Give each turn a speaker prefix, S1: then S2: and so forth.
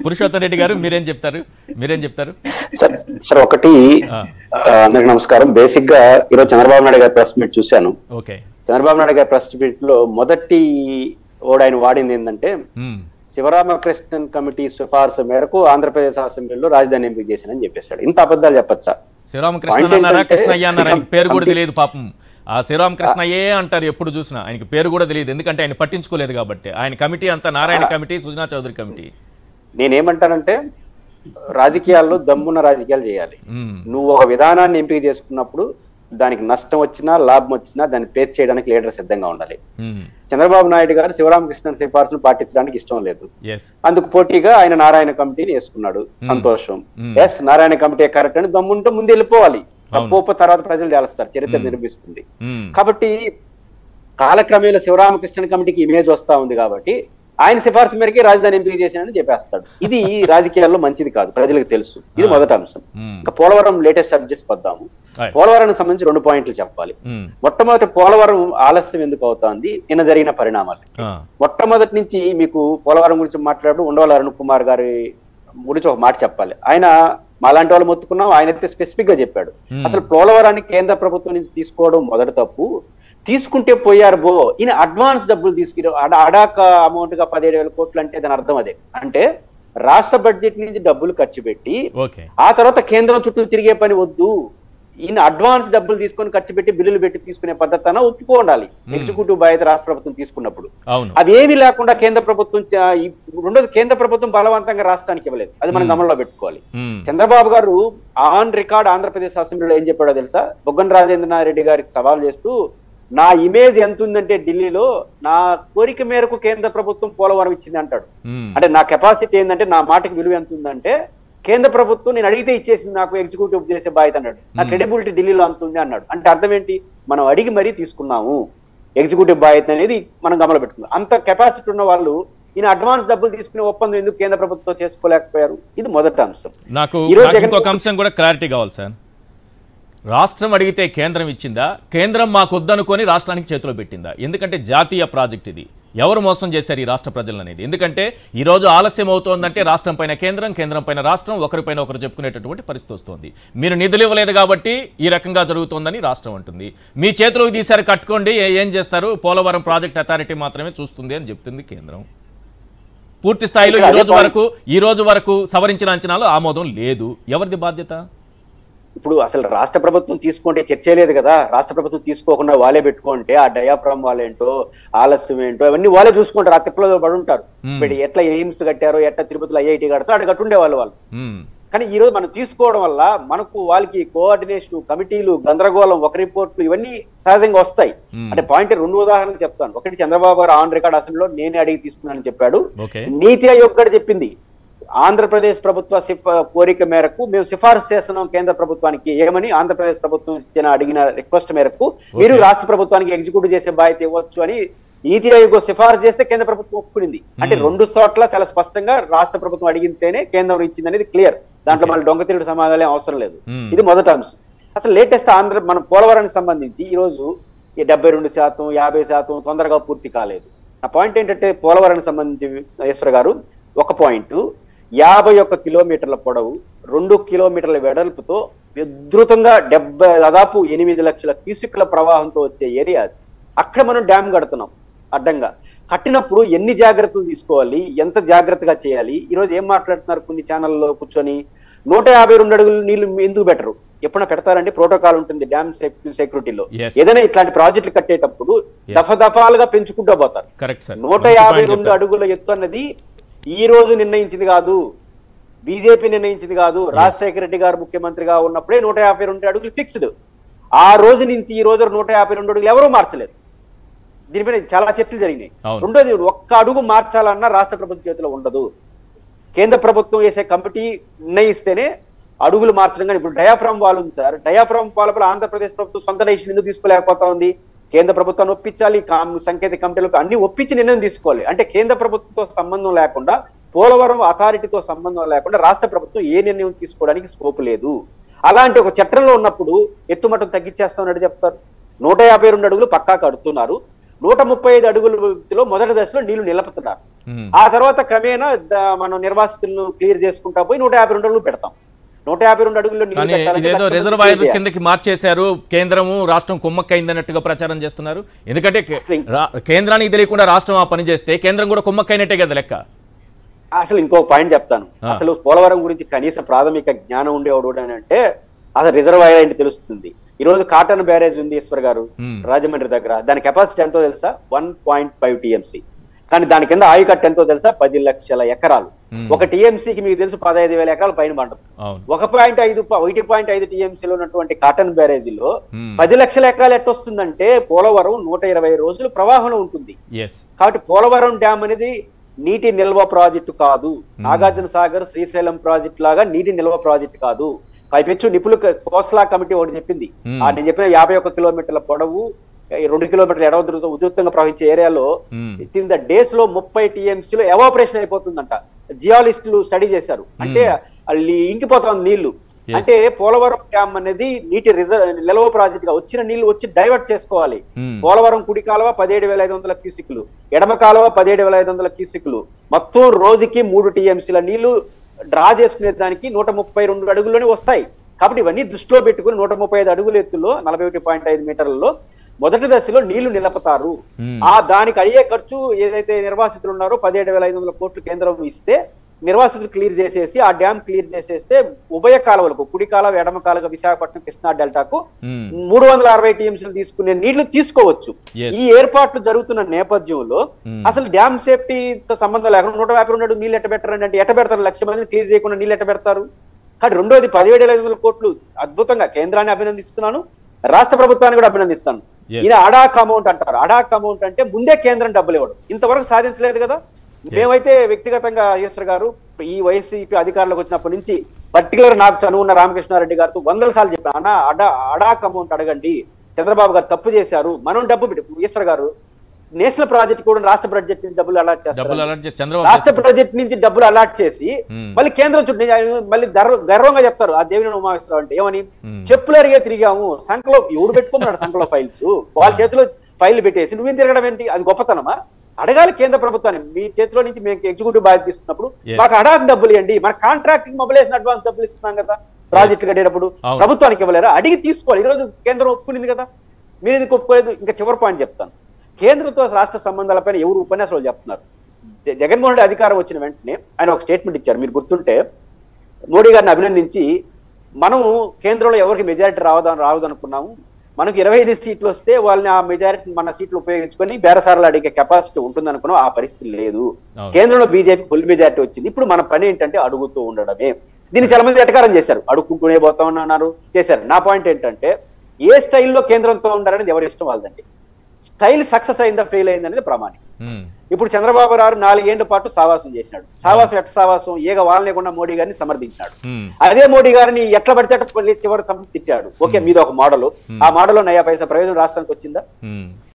S1: పురుషోత్తం రెడ్డి గారు మీరేం చెప్తారు మీరేం చెప్తారు
S2: సార్ సార్ ఒకటి
S1: ఆ.
S2: ఆ, అందరికి నమస్కారం బేసిక్ గా ఈరోజు చంద్రబాబు నాయుడు గారి ప్రెస్ మీట్ చూశాను
S1: ఓకే
S2: చంద్రబాబు నాయుడు గారి ప్రెస్ మీట్ లో మొదటి ఓడ్ ఆయన వాడింది ఏంటంటే
S1: ఉమ్,
S2: శివరామకృష్ణన్ కమిటీ సిఫార్సు మేరకు ఆంధ్రప్రదేశ్ అసెంబ్లీలో రాజధాని ఎంపిక చేశానని చెప్పేశాడు ఇంత అబద్ధాలు చెప్పచ్చా
S1: శివరామకృష్ణ
S2: Point
S1: అన్నారా
S2: ఏంటంటే-
S1: కృష్ణయ్య అన్నారా ఆయనకి పేరు కూడా తెలియదు పాపం ఆ శ్రీరామకృష్ణయ్యే అంటారు ఎప్పుడు చూసినా ఆయనకి పేరు కూడా తెలియదు ఎందుకంటే ఆయన పట్టించుకోలేదు కాబట్టి ఆయన కమిటీ అంతా నారాయణ కమిటీ సుజనా చౌదరి కమిటీ
S2: నేనేమంటానంటే రాజకీయాల్లో దమ్మున్న రాజకీయాలు చేయాలి
S1: ఉమ్,
S2: నువ్వు ఒక విధానాన్ని ఎంపిక చేసుకున్నప్పుడు దానికి నష్టం వచ్చినా లాభం వచ్చినా దాన్ని ఫేస్ చేయడానికి లీడర్ సిద్ధంగా ఉండాలి
S1: ఉమ్,
S2: చంద్రబాబు నాయుడు గారు శివరామకృష్ణన్ సిఫార్సును పాటించడానికి ఇష్టం లేదు
S1: ఎస్
S2: అందుకు పోటీగా ఆయన నారాయణ కమిటీని వేసుకున్నాడు సంతోషం
S1: Hmm.
S2: Yes Narayana committee correct అని దమ్ముంటే ముందు వెళ్ళిపోవాలి
S1: అవును.
S2: తప్పు తర్వాత ప్రజలు చేస్తారు చరిత్ర నిర్మిస్తుంది
S1: ఉమ్,
S2: కాబట్టి కాలక్రమేణా శివరామకృష్ణన్ కమిటీకి ఇమేజ్ వస్తా ఉంది కాబట్టి ఆయన సిఫార్సు మేరకే రాజధాని ఎంపిక చేశానని చెప్పేస్తాడు ఇది రాజకీయాల్లో మంచిది కాదు ప్రజలకు తెలుసు ఇది మొదటి అంశం
S1: ఉమ్,
S2: ఇంకా పోలవరం లేటెస్ట్ సబ్జెక్ట్స్ వద్దాము
S1: Right.
S2: పోలవరానికి సంబంధించి రెండు పాయింట్లు చెప్పాలి
S1: ఉమ్,
S2: మొట్టమొదటి పోలవరం ఆలస్యం ఎందుకు అవుతోంది నిన్న జరిగిన పరిణామాలు
S1: ఆ,
S2: మొట్టమొదటి నుంచి మీకు పోలవరం గురించి మాట్లాడుతూ ఉండవల్లి అరుణ్ కుమార్ గారి గురించి ఒక మాట చెప్పాలి ఆయన మాలాంటి వాళ్ళు మొత్తుకున్నాం ఆయన అయితే స్పెసిఫిక్ గా చెప్పాడు
S1: Hmm.
S2: అసలు పోలవరాన్ని కేంద్ర ప్రభుత్వం నుంచి తీసుకోవడం మొదటి తప్పు తీసుకుంటే పోయారు బో ఈయన అడ్వాన్స్ డబ్బులు తీసుకుని అడ- అడాక అమౌంట్ గా పదిహేడు వేల కోట్లు అంటే దాని అర్థం అదే అంటే రాష్ట్ర బడ్జెట్ నుంచి డబ్బులు ఖర్చు పెట్టి
S1: ఓకే
S2: ఆ తర్వాత కేంద్రం చుట్టూ తిరిగే పని వద్దు ఈయన అడ్వాన్స్ డబ్బులు తీసుకొని ఖర్చు పెట్టి బిల్లులు పెట్టి తీసుకునే పద్ధతి అన్న ఒప్పుకో ఉండాలి ఎగ్జిక్యూటివ్ బాధ్యత రాష్ట్ర ప్రభుత్వం తీసుకున్నప్పుడు
S1: అవును
S2: అది ఏమీ లేకుండా కేంద్ర ప్రభుత్వం చ- ఈ రెండోది కేంద్ర ప్రభుత్వం బలవంతంగా రాష్ట్రానికి ఇవ్వలేదు అది మనం గమనంలో పెట్టుకోవాలి
S1: ఉమ్,
S2: చంద్రబాబు గారు ఆన్ రికార్డ్ ఆంధ్రప్రదేశ్ అసెంబ్లీలో ఏం చెప్పాడో తెలుసా బొగ్గన రాజేంద్రనాథ్ రెడ్డి గారికి సవాల్ చేస్తూ నా ఇమేజ్ ఎంత ఉందంటే ఢిల్లీలో నా కోరిక మేరకు కేంద్ర ప్రభుత్వం పోలవరం ఇచ్చింది అంటాడు
S1: ఉమ్,
S2: అంటే నా కెపాసిటీ ఏంటంటే నా మాటకి విలువ ఎంత ఉందంటే కేంద్ర ప్రభుత్వం నేను అడిగితే ఇచ్చేసింది నాకు ఎగ్జిక్యూటివ్ చేసే బాధ్యత అన్నాడు నా క్రెడిబిలిటీ ఢిల్లీలో అంత ఉంది అన్నాడు అంటే అర్థం ఏంటి మనం అడిగి మరీ తీసుకున్నాము ఎగ్జిక్యూటివ్ బాధ్యత అనేది మనం గమనం పెట్టుకున్నాం అంత కెపాసిటీ ఉన్న వాళ్ళు ఈయన అడ్వాన్స్ డబ్బులు తీసుకునే ఒప్పందం ఎందుకు కేంద్ర ప్రభుత్వం చేసుకోలేకపోయారు ఇది మొదటి అంశం
S1: నాకు
S2: ఈ రోజు
S1: నాకు
S2: జగన్
S1: ఇంకొక అంశం కూడా క్లారిటీ కావాలి సార్ రాష్ట్రం అడిగితే కేంద్రం ఇచ్చిందా కేంద్రం మాకు వద్దనుకొని రాష్ట్రానికి చేతిలో పెట్టిందా ఎందుకంటే జాతీయ ప్రాజెక్ట్ ఇది ఎవరు మోసం చేశారు ఈ రాష్ట్ర ప్రజలు అనేది ఎందుకంటే ఈ రోజు ఆలస్యం అవుతోందంటే రాష్ట్రం పైన కేంద్రం కేంద్రం పైన రాష్ట్రం ఒకరిపైన ఒకరు చెప్పుకునేటటువంటి పరిస్థితి వస్తుంది మీరు నిధులు ఇవ్వలేదు కాబట్టి ఈ రకంగా జరుగుతోందని రాష్ట్రం అంటుంది మీ చేతిలోకి తీశారు కట్టుకోండి ఏ- ఏం చేస్తారు పోలవరం ప్రాజెక్ట్ అథారిటీ మాత్రమే చూస్తుంది అని చెప్తుంది కేంద్రం పూర్తి స్థాయిలో ఈ
S2: ఇక్కడ అదే
S1: రోజు వరకు ఈ రోజు వరకు సవరించిన అంచనాలు ఆమోదం లేదు ఎవరిది బాధ్యత
S2: ఇప్పుడు అసలు రాష్ట్ర ప్రభుత్వం తీసుకుంటే చర్చే లేదు కదా రాష్ట్ర ప్రభుత్వం తీసుకోకుండా వాళ్ళే పెట్టుకుంటే ఆ డయాఫ్రామ్ వాళ్ళేంటో ఆలస్యం ఏంటో అవన్నీ వాళ్ళే చూసుకుంటారు ఆ తిప్పలో పడి ఉంటారు
S1: Hmm.
S2: ఇప్పుడు ఎట్లా ఎయిమ్స్ కట్టారో ఎట్లా తిరుపతిలో ఐఐటి కడతారో అక్కడ కట్టుండే వాళ్ళు వాళ్ళు
S1: ఉమ్,
S2: కానీ ఈ రోజు మనం తీసుకోవడం వల్ల మనకు వాళ్ళకి కోఆర్డినేషన్ కమిటీలు గందరగోళం ఒక రిపోర్ట్లు ఇవన్నీ సహజంగా వస్తాయి
S1: Hmm.
S2: అంటే పాయింట్ రెండు ఉదాహరణలు చెప్తాను ఒకటి చంద్రబాబు గారు ఆన్ రికార్డ్ అసెంబ్లీలో నేనే అడిగి తీసుకున్నానని చెప్పాడు
S1: ఓకే
S2: నీతి ఆయోగ్ కూడా చెప్పింది ఆంధ్రప్రదేశ్ ప్రభుత్వ సిఫ కోరిక మేరకు మేము సిఫారసు చేస్తున్నాం కేంద్ర ప్రభుత్వానికి ఏమని ఆంధ్రప్రదేశ్ ప్రభుత్వం ఇచ్చిన అడిగిన రిక్వెస్ట్ మేరకు మీరు రాష్ట్ర ప్రభుత్వానికి ఎగ్జిక్యూటివ్ చేసే బాధ్యత ఇవ్వచ్చు అని నీతి ఆయోగ్ సిఫారసు చేస్తే కేంద్ర ప్రభుత్వం ఒప్పుకునింది అంటే రెండు చోట్ల చాలా స్పష్టంగా రాష్ట్ర ప్రభుత్వం అడిగితేనే కేంద్రం ఇచ్చింది అనేది క్లియర్ దాంట్లో మళ్ళీ దొంగ తిరుగుడు సమాధానం అవసరం లేదు
S1: Hmm.
S2: ఇది మొదటి అంశం అసలు లేటెస్ట్ ఆంధ్ర మన పోలవరానికి సంబంధించి ఈ రోజు ఈ డెబ్బై రెండు శాతం యాభై శాతం తొందరగా పూర్తి కాలేదు నా పాయింట్ ఏంటంటే పోలవరానికి సంబంధించి ఈశ్వర్ గారు ఒక పాయింట్ యాభై ఒక్క కిలోమీటర్ల పొడవు రెండు కిలోమీటర్ల వెడల్పుతో విస్తృతంగా డెబ్బై దాదాపు ఎనిమిది లక్షల క్యూసిక్ల ప్రవాహంతో వచ్చే ఏరియా అది అక్కడ మనం డ్యామ్ కడుతున్నాం అడ్డంగా కట్టినప్పుడు ఎన్ని జాగ్రత్తలు తీసుకోవాలి ఎంత జాగ్రత్తగా చేయాలి ఈ రోజు ఏం మాట్లాడుతున్నారు కొన్ని ఛానల్లో కూర్చొని నూట యాభై రెండు అడుగులు నీళ్లు ఎందుకు పెట్టరు ఎప్పుడైనా పెడతారంటే ప్రోటోకాల్ ఉంటుంది డ్యామ్ సెక్యూరిటీలో
S1: Yes.
S2: ఏదైనా ఇట్లాంటి ప్రాజెక్టులు కట్టేటప్పుడు
S1: Yes.
S2: దఫ దఫాలుగా పెంచుకుంటూ పోతారు
S1: కరెక్ట్ సార్
S2: నూట
S1: మంచి
S2: యాభై
S1: point
S2: రెండు
S1: చెప్పారు.
S2: అడుగుల ఎత్తు అన్నది ఈ రోజు నిర్ణయించింది కాదు బీజేపీ నిర్ణయించింది కాదు రాజశేఖర రెడ్డి గారు ముఖ్యమంత్రిగా ఉన్నప్పుడే నూట యాభై రెండు అడుగులు ఫిక్స్డ్ ఆ రోజు నుంచి ఈ రోజు నూట యాభై రెండు అడుగులు ఎవరూ మార్చలేదు దీనిపైన చాలా చర్చలు జరిగినాయి
S1: అవును.
S2: రెండోది ఒక్క అడుగు మార్చాలన్నా రాష్ట్ర ప్రభుత్వం చేతిలో ఉండదు కేంద్ర ప్రభుత్వం వేసే కమిటీ నిర్ణయిస్తేనే అడుగులు మార్చడం కానీ ఇప్పుడు డయాఫ్రామ్ వాల్ ఉంది సార్ డయాఫ్రామ్ వాల్ ఆంధ్రప్రదేశ్ ప్రభుత్వం సొంత డెసిషన్ ఎందుకు తీసుకోలేకపోతా ఉంది కేంద్ర ప్రభుత్వాన్ని ఒప్పించాలి కామ్- సంకేత కమిటీలకు అన్ని ఒప్పించి నిర్ణయం తీసుకోవాలి అంటే కేంద్ర ప్రభుత్వంతో సంబంధం లేకుండా పోలవరం అథారిటీతో సంబంధం లేకుండా రాష్ట్ర ప్రభుత్వం ఏ నిర్ణయం తీసుకోవడానికి స్కోప్ లేదు అలాంటి ఒక చట్టంలో ఉన్నప్పుడు ఎత్తుమట్టం తగ్గించేస్తామన్నట్టు చెప్తారు నూట యాభై రెండు అడుగులు పక్కా కడుతున్నారు నూట ముప్పై ఐదు అడుగుల మొదటి దశలో నీళ్లు నిలపుతున్నారు
S1: ఉమ్.
S2: ఆ తర్వాత క్రమేణా ద- మనం నిర్వాసితులను క్లియర్ చేసుకుంటా పోయి నూట యాభై రెండు అడుగులు పెడతాం నూట యాభై రెండు అడుగుల్లో నీళ్లు
S1: కానీ
S2: పెట్టాలంటే
S1: ఇదేదో
S2: లక్ష మంది
S1: రిజర్వాయర్
S2: clear చేయాలి.
S1: కిందకి మార్చేశారు కేంద్రము రాష్ట్రం కుమ్మక్కైందన్నట్టుగా ప్రచారం చేస్తున్నారు ఎందుకంటే కే- రా- కేంద్రానికి తెలియకుండా రాష్ట్రం ఆ పని చేస్తే కేంద్రం కూడా కుమ్మక్కైనట్టే కదా లెక్క
S2: అసలు ఇంకో పాయింట్ చెప్తాను
S1: ఆ.
S2: అసలు పోలవరం గురించి కనీస ప్రాథమిక జ్ఞానం ఉండేవాడు అని అంటే అసలు రిజర్వాయర్ ఏంటి తెలుస్తుంది ఈ రోజు కాటన్ బ్యారేజ్ ఉంది ఈశ్వర్ గారు
S1: Hmm.
S2: రాజమండ్రి దగ్గర దాని కెపాసిటీ ఎంతో తెలుసా వన్ పాయింట్ ఫైవ్ టీఎంసీ కానీ దాని కింద ఆయుకట్ట ఎంతో తెలుసా పది లక్షల ఎకరాలు
S1: Hmm.
S2: ఒక టీఎంసీకి మీకు తెలుసు పదహైదు వేల ఎకరాలు పైన పండుతుంది
S1: అవును
S2: ఒక పాయింట్ ఐదు ప- ఒకటి పాయింట్ ఐదు టీఎంసీలో ఉన్నటువంటి కాటన్ బ్యారేజీలో
S1: Hmm.
S2: పది లక్షల ఎకరాలు ఎట్టొస్తుందంటే పోలవరం నూట ఇరవై రోజులు ప్రవాహంలో ఉంటుంది
S1: ఎస్
S2: కాబట్టి పోలవరం డ్యామ్ అనేది నీటి నిల్వ ప్రాజెక్టు కాదు నాగార్జున సాగర్ శ్రీశైలం ప్రాజెక్ట్ లాగా నీటి నిల్వ ప్రాజెక్టు కాదు పైపెచ్చు నిపుణులు కోస్లా కమిటీ ఒకటి చెప్పింది
S1: Hmm.
S2: ఆ నేను చెప్పిన యాభై ఒక్క కిలోమీటర్ల పొడవు ఈ రెండు కిలోమీటర్ల ఎడవ దూరంతో ఉధృతంగా ప్రవహించే ఏరియాలో
S1: Hmm.
S2: ఇన్ ద డేస్ లో ముప్పై టీఎంసీ లో ఎవాపరేషన్ అయిపోతుందంట జియాలిస్టులు స్టడీ చేశారు అంటే ಅಲ್ಲಿ ఇంకిపోతుంది నీళ్లు
S1: Yes.
S2: అంటే పోలవరం డ్యామ్ అనేది నీటి రిజర్వ్ నిల్వ ప్రాజెక్ట్ గా వచ్చిన నీళ్లు వచ్చి డైవర్ట్ చేసుకోవాలి
S1: Hmm.
S2: పోలవరం కుడి కాలువ పదిహేడు వేల ఐదు వందల క్యూసిక్లు ఎడమ కాలువ పదిహేడు వేల ఐదు వందల క్యూసిక్లు మొత్తం రోజుకి మూడు టీఎంసీల నీళ్లు డ్రా చేసుకునే దానికి నూట ముప్పై రెండు అడుగుల్లోనే వస్తాయి కాబట్టి ఇవన్నీ దృష్టిలో పెట్టుకుని నూట ముప్పై ఐదు అడుగుల ఎత్తులో నలభై ఒకటి పాయింట్ ఐదు మీటర్లలో మొదటి దశలో నీళ్లు నిలపతారు
S1: Hmm.
S2: ఆ దానికి అయ్యే ఖర్చు ఏదైతే నిర్వాసితులు ఉన్నారో పదిహేడు వేల ఐదు వందల కోట్లు కేంద్రం ఇస్తే నిర్వాసితులు క్లియర్ చేసేసి ఆ డ్యామ్ క్లియర్ చేసేస్తే ఉభయ కాలువలకు కుడి కాలువ ఎడమ కాలువ విశాఖపట్నం కృష్ణా డెల్టాకు
S1: Hmm.
S2: మూడు వందల అరవై టీఎంసీలు తీసుకునే నీళ్లు తీసుకోవచ్చు
S1: Yes.
S2: ఈ ఏర్పాట్లు జరుగుతున్న నేపథ్యంలో
S1: Hmm.
S2: అసలు డ్యామ్ సేఫ్టీతో సంబంధం లేకుండా నూట యాభై రెండు నీళ్ళు ఎట్ట పెట్టారండి అంటే ఎట్ట పెడతారు లక్ష మందిని క్లియర్ చేయకుండా నీళ్ళు ఎట్ట పెడతారు కానీ రెండోది పదిహేడు వేల ఐదు వందల కోట్లు అద్భుతంగా కేంద్రాన్ని అభినందిస్తున్నాను రాష్ట్ర ప్రభుత్వాన్ని కూడా అభినందిస్తాను
S1: Yes.
S2: ఇది అడాక్ అమౌంట్ అంటారు అడాక్ అమౌంట్ అంటే ముందే కేంద్రం డబ్బులు ఇవ్వడం ఇంతవరకు సాధించలేదు కదా మేమైతే వ్యక్తిగతంగా ఈశ్వర్ గారు ఈ వైసీపీ అధికారులకు వచ్చినప్పటి నుంచి పర్టికులర్ నాకు చనువున్న రామకృష్ణారెడ్డి గారితో వందల సార్లు చెప్పాను అన్న అడా అడాక్ అమౌంట్ అడగండి చంద్రబాబు గారు తప్పు చేశారు మనం డబ్బు పెట్టి ఈశ్వర్ గారు నేషనల్ ప్రాజెక్ట్ కూడా రాష్ట్ర బడ్జెట్ నుంచి డబ్బులు అలాట్
S1: డబ్బులు
S2: చేస్తారు
S1: అలాంటి చంద్రబాబు
S2: రాష్ట్ర
S1: చేస్తారు.
S2: బడ్జెట్ నుంచి డబ్బులు అలాట్ చేసి
S1: Hmm.
S2: మళ్ళీ కేంద్రం చుట్టూ మళ్ళీ గర్వ గర్వంగా చెప్తారు ఆ దేవిని ఉమావేశ్వరరావు అంటే ఏమని
S1: Hmm.
S2: చెప్పులు అరిగే తిరిగాము సంఖలో ఎవడు పెట్టుకున్నాడు సంఖలో ఫైల్స్ వాళ్ళ చేతిలో ఫైల్ పెట్టేసి నువ్వేం తిరగడం ఏంటి అది గొప్పతనమా అడగాలి కేంద్ర ప్రభుత్వాన్ని మీ చేతిలో నుంచి మేము ఎగ్జిక్యూటివ్ బాధ్యత తీసుకున్నప్పుడు
S1: Yes.
S2: మాకు అడాక్ డబ్బులు ఇవ్వండి మన కాంట్రాక్టింగ్ మొబైలేషన్ అడ్వాన్స్ డబ్బులు ఇస్తున్నాం కదా ప్రాజెక్ట్ కట్టేటప్పుడు
S1: అవును.
S2: ప్రభుత్వానికి ఇవ్వలేరా అడిగి తీసుకోవాలి ఈరోజు కేంద్రం ఒప్పుకునింది కదా మీరు ఇది ఒప్పుకోలేదు ఇంకా చివరి పాయింట్ చెప్తాను కేంద్రంతో రాష్ట్ర సంబంధాలపైన ఎవరు ఉపన్యాసాలు చెప్తున్నారు జ- జగన్మోహన్ రెడ్డి అధికారం వచ్చిన వెంటనే ఆయన ఒక స్టేట్మెంట్ ఇచ్చారు మీరు గుర్తుంటే మోడీ గారిని అభినందించి మనము కేంద్రంలో ఎవరికి మెజారిటీ రావదని రావదనుకున్నాము మనకు ఇరవై ఐదు సీట్లు వస్తే వాళ్ళని ఆ మెజారిటీ మన సీట్లు ఉపయోగించుకొని బేరసారాలు అడిగే కెపాసిటీ ఉంటుందనుకున్నాం ఆ పరిస్థితి లేదు
S1: అవును.
S2: కేంద్రంలో బీజేపీ ఫుల్ మెజారిటీ వచ్చింది ఇప్పుడు మన పని ఏంటంటే అడుగుతూ ఉండడమే దీన్ని చాలా మంది ఎటకారం చేశారు అడుక్కుంటూనే పోతామని అన్నారు చేశారు నా పాయింట్ ఏంటంటే ఏ స్టైల్లో కేంద్రంతో ఉండాలనేది ఎవరి ఇష్టం వాళ్ళదండి స్టైల్ సక్సెస్ అయిందా ఫెయిల్ అయిందా అనేది ప్రమాణం
S1: ఉమ్.
S2: ఇప్పుడు చంద్రబాబు గారు నాలుగేళ్ల పాటు సావాసం చేసినాడు సావాసం ఎట్ట సావాసం ఏగ వాళ్ళ లేకుండా మోడీ గారిని సమర్థించాడు
S1: ఉమ్.
S2: అదే మోడీ గారిని ఎట్లా పడితే అట్లా మళ్ళీ చివరి సంస్థ తిట్టాడు ఓకే మీద ఒక మోడల్ ఆ మోడల్ నయా పైసా ప్రయోజనం రాష్ట్రానికి వచ్చిందా
S1: ఉమ్.